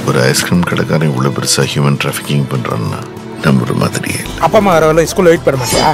ஒரு ஐஸ்கிரீம் கடைக்காரன் இவ்வளோ பெருசாக ஹியூமன் டிராஃபிக்கிங் பண்ணுறான்னா நம்புற மாதிரியே இல்லை அப்பா அம்மா வர வரல ஸ்கூல்ல வெயிட் பண்ண மாட்டியா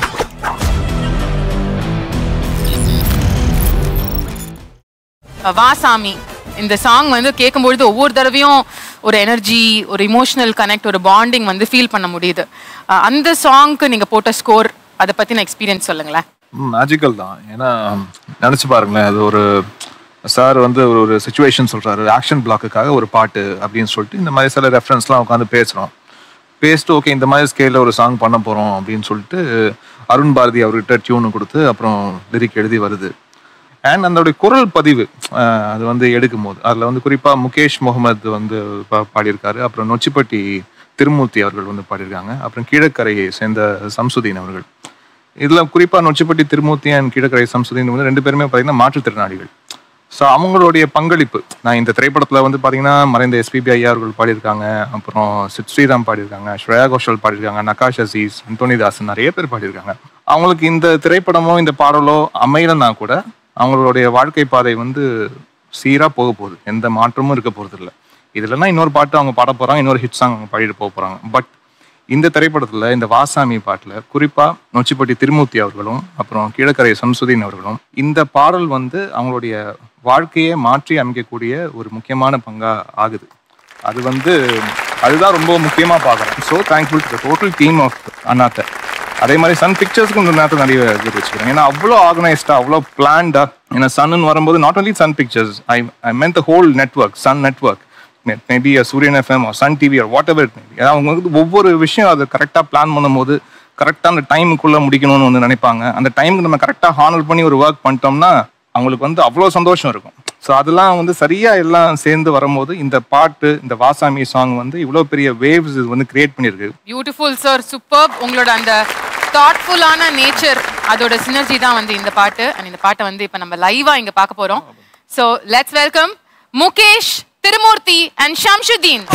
வாசாமி இந்த சாங் வந்து கேட்கும்பொழுது ஒவ்வொரு தடவையும் ஒரு எனர்ஜி ஒரு இமோஷனல் கனெக்ட் ஒரு பாண்டிங் வந்து ஃபீல் பண்ண முடியுது அஹ் அந்த சாங்க்கு நீங்க போட்ட ஸ்கோர் அதை பத்தின எக்ஸ்பீரியன்ஸ் சொல்லுங்களேன் மேஜிக்கல் தான் ஏன்னா நினச்சி பாருங்களேன் அது ஒரு சார் வந்து ஒரு ஒரு சுச்சுவேஷன் சொல்கிறாரு ஆக்ஷன் பிளாக்குக்காக ஒரு பாட்டு அப்படின்னு சொல்லிட்டு இந்த மாதிரி சில ரெஃபரன்ஸ்லாம் உட்காந்து பேசுகிறோம் பேசிட்டு ஓகே இந்த மாதிரி ஸ்கேலில் ஒரு சாங் பண்ண போகிறோம் அப்படின்னு சொல்லிட்டு அருண் பாரதி அவர்கிட்ட டியூனு கொடுத்து அப்புறம் லிரிக் எழுதி வருது அண்ட் அதோடைய குரல் பதிவு அஹ், அது வந்து எடுக்கும் போது அதில் வந்து குறிப்பாக முகேஷ் முகமது வந்து பா- பாடியிருக்காரு அப்புறம் நொச்சிப்பட்டி திருமூர்த்தி அவர்கள் வந்து பாடியிருக்காங்க அப்புறம் கீழக்கரையை சேர்ந்த சம்சுதீன் அவர்கள் இதில் குறிப்பாக நொச்சிப்பட்டி திருமூர்த்தி அண்ட் கீழக்கரை சம்சுதீன் வந்து ரெண்டு பேருமே பார்த்தீங்கன்னா மாற்றுத்திறனாளிகள் ஸோ அவங்களுடைய பங்களிப்பு நான் இந்த திரைப்படத்தில் வந்து பார்த்தீங்கன்னா மறைந்த எஸ்பிபி ஐயா அவர்கள் பாடியிருக்காங்க அப்புறம் சித் ஸ்ரீராம் பாடியிருக்காங்க ஸ்ரேயா கோஷல் பாடியிருக்காங்க நகாஷ் அசீஸ் அந்தோனி தாசன் நிறைய பேர் பாடியிருக்காங்க அவங்களுக்கு இந்த திரைப்படமோ இந்த பாடலோ அமையலைன்னா கூட அவங்களுடைய வாழ்க்கை பாதை வந்து சீராக போக போகுது எந்த மாற்றமும் இருக்க போகிறது இல்லை இதுலலாம் இன்னொரு பாட்டு அவங்க பாட போகிறாங்க இன்னொரு ஹிட் சாங் அவங்க பாடிட்டு போக போகிறாங்க பட் இந்த திரைப்படத்துல இந்த வாசாமி பாட்டுல குறிப்பா நொச்சிப்பட்டி திருமூர்த்தி அவர்களும் அப்புறம் கீழக்கரை சம்சுதீன் அவர்களும் இந்த பாடல் வந்து அவங்களுடைய வாழ்க்கையை மாற்றி அமைக்கக்கூடிய ஒரு முக்கியமான பங்கா ஆகுது அது வந்து அதுதான் ரொம்ப முக்கியமா பார்க்குறேன் so thankful to total team of Annaatthe அதே மாதிரி சன் பிக்சர்ஸ்க்கும் இந்த நேரத்தில் நிறைய இது வச்சுக்கிறேன் ஏன்னா அவ்வளோ ஆர்கனைஸ்டா அவ்வளோ பிளான்டா ஏன்னா சன்னு வரும்போது not only Sun Pictures I I meant the whole network Sun network maybe Suryan FM Sun TV whatever ஏன்னா அவங்க வந்து ஒவ்வொரு விஷயம் அதை கரெக்டாக பிளான் பண்ணும்போது கரெக்டாக அந்த டைமுக்குள்ளே முடிக்கணும்னு வந்து நினைப்பாங்க அந்த டைமுக்கு நம்ம கரெக்டாக ஹானர் பண்ணி ஒரு ஒர்க் பண்ணிட்டோம்னா அவங்களுக்கு வந்து அவ்வளோ சந்தோஷம் இருக்கும் ஸோ அதெல்லாம் வந்து சரியாக எல்லாம் சேர்ந்து வரும்போது இந்த பாட்டு இந்த வாசாமி சாங் வந்து இவ்வளோ பெரிய வேவ்ஸ் இது வந்து கிரியேட் பண்ணியிருக்கு பியூட்டிஃபுல் சார் சூப்பர் உங்களோட அந்த தாட்ஃபுல்லான நேச்சர் அதோட சினர்ஜி தான் வந்து இந்த பாட்டு அண்ட் இந்த பாட்டை வந்து இப்போ நம்ம லைவா இங்க பார்க்க போறோம் so let's welcome Mukesh Thirumoorthy and Shamshudeen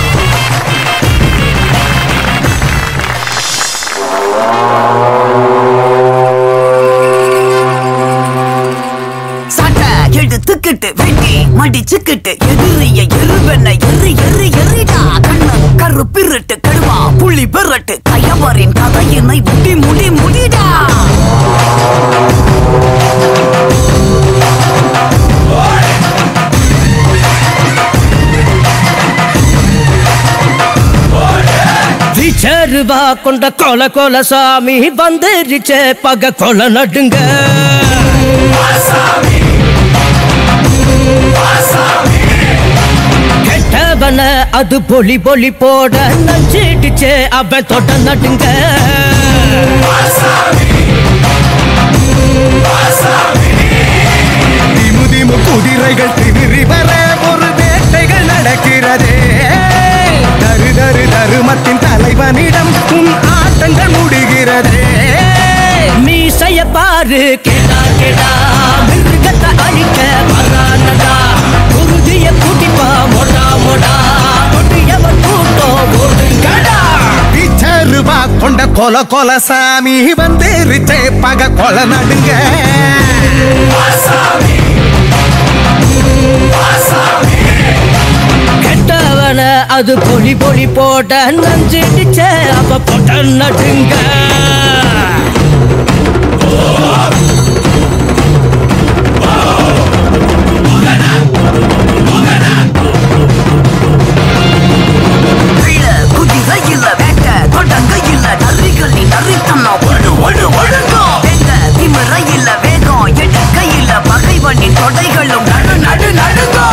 சட்டை எடுத்துக்கிட்டு வெட்டி மடிச்சுக்கிட்டு எதிரிய எருவென்ன எரு எரு எரிடா கண்ணு கரு பிறட்டு கடுவா புள்ளி பெறட்டு கயவரின் கதையினை முடி முடி முடிடா விச்சருவா கொண்ட கொல கொல சாமி வந்துருச்சே பக கொல நடுங்க கெட்டவன அது பொலி பொலி போட நஞ்சிடுச்சே அவன் தொட்ட நடுங்க திமு திமு குதிரைகள் திமிரி வர ஒரு வேட்டைகள் நடக்கிறதே தரு தரு தருமத்தின் தலைவனிடம் உன் ஆட்டங்கள் முடிகிறதே மீசைய பாரு கேடா கேடா மிருகத்தை அழிக்க வரானடா குருதிய கூட்டிப்பா மொடா மொடா கொடியவன் கூட்டம் ஓடுங்கடா பிச்சருவா கொண்ட கொல கொல சாமி வந்துருச்சே பக கொல நடுங்க கெட்டவன அது பொலி பொலி போட நஞ்சிடுச்சே அவ போட்ட நடுங்க கீழ குதிரை இல்ல வேட்ட தொடங்க இல்ல நரிகள் நீ நரித்தன்னா ஒழு ஒழு ஒழுங்கோ வெங்க திமிர இல்ல வேகம் எடுக்க இல்ல பகைவனின் தொடைகளும் நடு நடு நடுங்கோ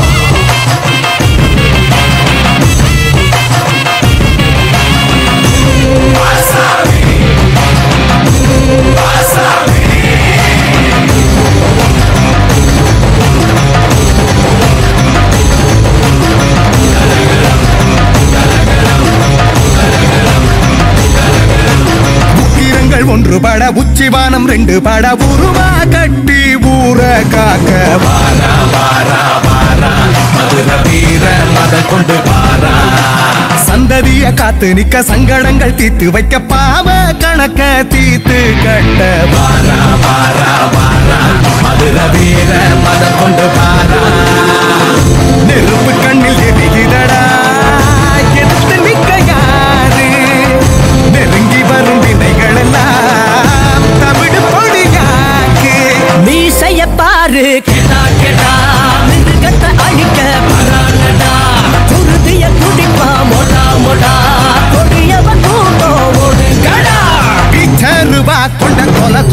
உக்கிரங்கள் ஒன்று பட உச்சிவானம் ரெண்டு பட உருவா கட்டி ஊர காக்க வாரா வாரா வாரா மதுர வீர மத கொண்டு வாரா சந்ததிய காத்து நிக்க சங்கடங்கள் தீத்து வைக்க பாவ கணக்க தீத்து கட்ட வாரா வாரா வாரா மதுர வீர மத கொண்டு வாரா நெருப்பு கண்ணில் எரிகிறடா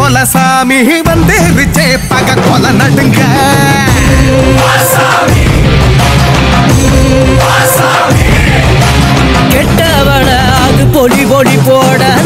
கொலசாமி வந்துருச்சே பக கொல நடுங்க கெட்டவன அது பொலி பொலி போட